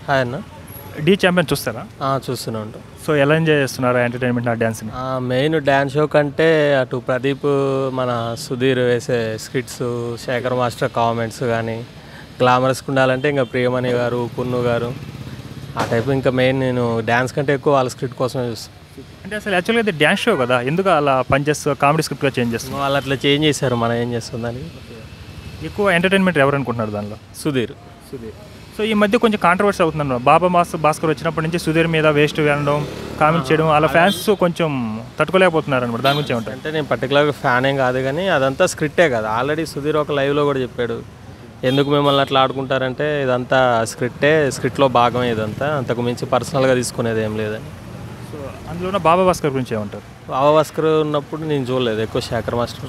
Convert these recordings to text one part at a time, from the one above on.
hi అన్న D champion చూస్తారా ఆ, చూస్తూనే ఉంటాం సో ఎలా ఎంజాయ్ చేస్తున్నారు ఎంటర్టైన్మెంట్ ఆ డ్యాన్స్ని ఆ, మెయిన్ డ్యాన్స్ షో కంటే అటు ప్రదీప్ మన సుధీర్ వేసే స్కిట్స్ శేఖర్ మాస్టర్ కామెంట్స్ కానీ గ్లామరస్గా ఉండాలంటే ఇంకా ప్రియమణి గారు పున్ను గారు ఆ టైప్ ఇంకా మెయిన్ నేను డ్యాన్స్ కంటే ఎక్కువ వాళ్ళ స్క్రిప్ట్ కోసమే చూస్తాను అంటే అసలు యాక్చువల్గా ఇది డ్యాన్స్ షో కదా ఎందుకు అలా పనిచేస్తూ కామెడీ స్క్రిప్ట్గా చేంజ్ చేస్తున్నారు వాళ్ళు అట్లా చేంజ్ చేశారు మనం ఏం చేస్తుందని ఎక్కువ ఎంటర్టైన్మెంట్ ఎవరు అనుకుంటున్నారు దానిలో సుధీర్ సుధీర్ సో ఈ మధ్య కొంచెం కాంట్రవర్సీ అవుతుందన్న బాబా మాస్ భాస్కర్ వచ్చినప్పటి నుంచి సుధీర్ మీద వేస్ట్ వెళ్ళడం కామెంట్ చేయడం అలా ఫ్యాన్స్ కొంచెం తట్టుకోలేకపోతున్నారు అనమాట దాని గురించి ఏమంటారు అంటే నేను పర్టికులర్గా ఫ్యాన్ ఏం కాదు కానీ అదంతా స్క్రిప్టే కదా ఆల్రెడీ సుధీర్ ఒక లైవ్లో కూడా చెప్పాడు ఎందుకు మిమ్మల్ని అట్లా ఆడుకుంటారంటే ఇదంతా స్క్రిప్టే స్క్రిప్ట్లో భాగమే ఇదంతా అంతకు మించి పర్సనల్గా తీసుకునేది ఏం లేదని సో అందులోనే బాబా భాస్కర్ గురించి ఏమంటారు భావభాస్కర్ ఉన్నప్పుడు నేను చూడలేదు ఎక్కువ శేఖర్ మాస్టర్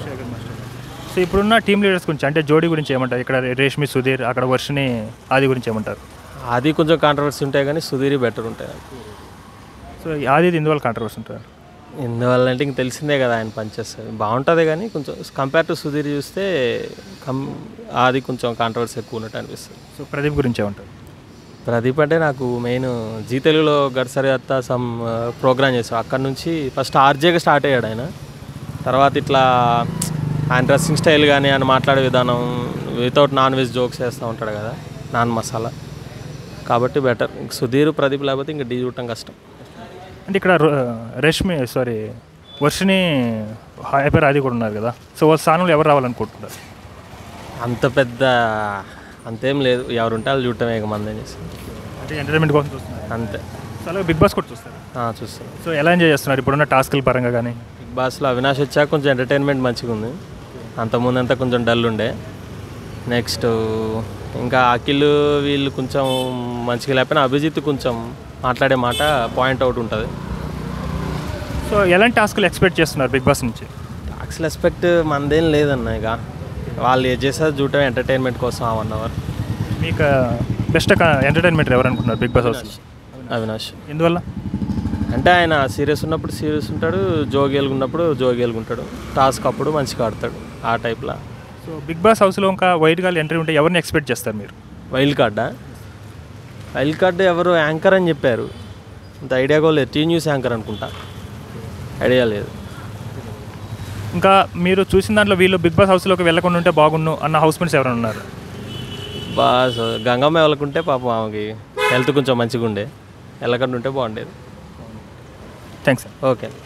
సో ఇప్పుడున్న టీమ్ లీడర్స్ గురించి అంటే జోడీ గురించి ఏమంటారు ఇక్కడ రేష్మి సుధీర్ అక్కడ వర్షిని ఆది గురించి ఏమంటారు అది కొంచెం కాంట్రవర్సీ ఉంటాయి కానీ సుధీర్ బెటర్ ఉంటాయి సో ఆది ఇందువల్ల కాంట్రవర్సీ ఉంటారు ఎందువల్ల అంటే ఇంక తెలిసిందే కదా ఆయన పనిచేస్తుంది బాగుంటుంది కానీ కొంచెం కంపేర్ టు సుధీర్ చూస్తే కం అది కొంచెం కాంట్రవర్సీ ఎక్కువ ఉన్నట్టు అనిపిస్తుంది సో ప్రదీప్ గురించి ఏమంటారు ప్రదీప్ అంటే నాకు మెయిన్ జీ తెలుగులో గడిసరి అత్త సమ్ ప్రోగ్రామ్ చేసాం అక్కడ నుంచి ఫస్ట్ ఆర్జేగా స్టార్ట్ అయ్యాడు ఆయన తర్వాత ఇట్లా ఆయన డ్రెస్సింగ్ స్టైల్ కానీ ఆయన మాట్లాడే విధానం వితౌట్ నాన్ వెజ్ జోక్స్ వేస్తూ ఉంటాడు కదా నాన్ మసాలా కాబట్టి బెటర్ ఇంక సుధీర్ ప్రదీప్ లేకపోతే ఇంకా డీ చూడటం కష్టం అంటే ఇక్కడ ర- రష్మి సారీ వర్షిని హైపర్ ఆది కూడా ఉన్నారు కదా సో వాళ్ళ స్థానంలో ఎవరు రావాలనుకుంటున్నారు అంత పెద్ద అంతేం లేదు ఎవరుంటే వాళ్ళు చూడటమే ఇక మంది ఏం చేస్తాం అంటే ఎంటర్టైన్మెంట్ కోసం చూస్తున్నారు అంతే సో అలాగే బిగ్ బాస్ కూడా చూస్తారు ఆ, చూస్తాం సో ఎలా ఎంజాయ్ చేస్తున్నారు ఇప్పుడున్న టాస్క్ల పరంగా కానీ బిగ్ బాస్లో అవినాష్ వచ్చాక కొంచెం ఎంటర్టైన్మెంట్ మంచిగా ఉంది అంతకుముందు అంతా కొంచెం డల్ ఉండే నెక్స్ట్ ఇంకా అఖిల్ వీళ్ళు కొంచెం మంచిగా లేకపోయినా అభిజిత్ కొంచెం మాట్లాడే మాట పాయింట్ అవుట్ ఉంటుంది సో ఎలాంటి టాస్క్లు ఎక్స్పెక్ట్ చేస్తున్నారు బిగ్ బాస్ నుంచి టాక్స్ రెస్పెక్ట్ మనదేం లేదన్న ఇక వాళ్ళు ఏం చేస్తారు చూడటం ఎంటర్టైన్మెంట్ కోసం ఆ వన్ అవర్ మీకు బెస్ట్ ఎంటర్టైన్మెంట్ ఎవరు అనుకుంటున్నారు బిగ్ బాస్ హౌస్లో అవినాష్ ఎందువల్ల అంటే ఆయన సీరియస్ ఉన్నప్పుడు సీరియస్ ఉంటాడు జోగేలుగా ఉన్నప్పుడు జోగేలుగా ఉంటాడు టాస్క్ అప్పుడు మంచిగా ఆడతాడు ఆ టైప్లో సో బిగ్ బాస్ హౌస్లో ఇంకా వైట్ గాల్ ఎంట్రీ ఉంటే ఎవరిని ఎక్స్పెక్ట్ చేస్తారు మీరు వైల్డ్ కార్డా వైల్డ్ కార్డ్ ఎవరు యాంకర్ అని చెప్పారు అంత ఐడియా కూడా లేదు టీ న్యూస్ యాంకర్ అనుకుంటా ఐడియా లేదు ఇంకా మీరు చూసిన దాంట్లో వీళ్ళు బిగ్ బాస్ హౌస్లోకి వెళ్ళకుండా ఉంటే బాగుండు అన్న హౌస్ మేట్స్ ఎవరైనా ఉన్నారు బాస్ గంగమ్మ వెళ్ళకుంటే పాపం ఆమెకి హెల్త్ కొంచెం మంచిగా ఉండే వెళ్ళకుండా ఉంటే బాగుండేది థ్యాంక్స్ ఓకే